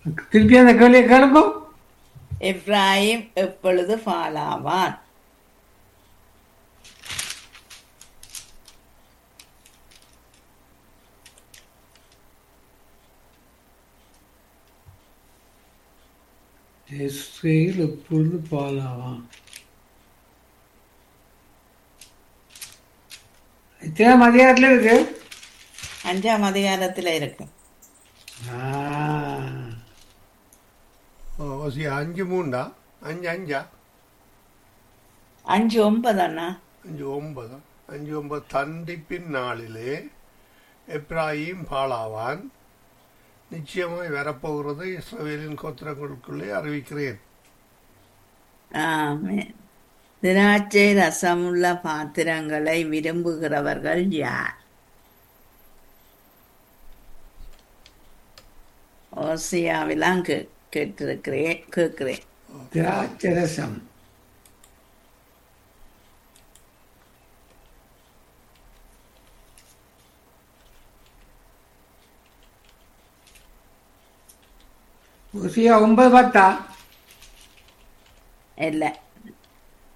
திருப்பி அந்த கேள்வியை கேளுங்க எப்ராயிம் எப்பொழுது பாலாவான் இஸ்ரேல் எப்பொழுது பாலாவான் இத்தனை அதிகாரத்தில் இருக்கு அஞ்சாம் அதிகாரத்துல இருக்கு ஆ, ஓசி அஞ்சு மூண்டா அஞ்சு அஞ்சா அஞ்சு ஒன்பது அண்ணா அஞ்சு ஒன்பது அஞ்சு ஒன்பது தண்டிப்பின் நாளிலே எப்ராஹிம் பாலாவான் நிச்சயமாய் வரப்போகிறது இஸ்ரவேலின் கோத்திரங்களுக்குள்ளே அறிவிக்கிறேன் ஆமென் திராட்சை ரசமுள்ள பாத்திரங்களை விரும்புகிறவர்கள் யார் ஓசியாவிலாம் கே கேட்டிருக்கிறேன் கேட்கிறேன் திராட்சை ரசம் உசியா ஒன்பது பத்தா இல்லை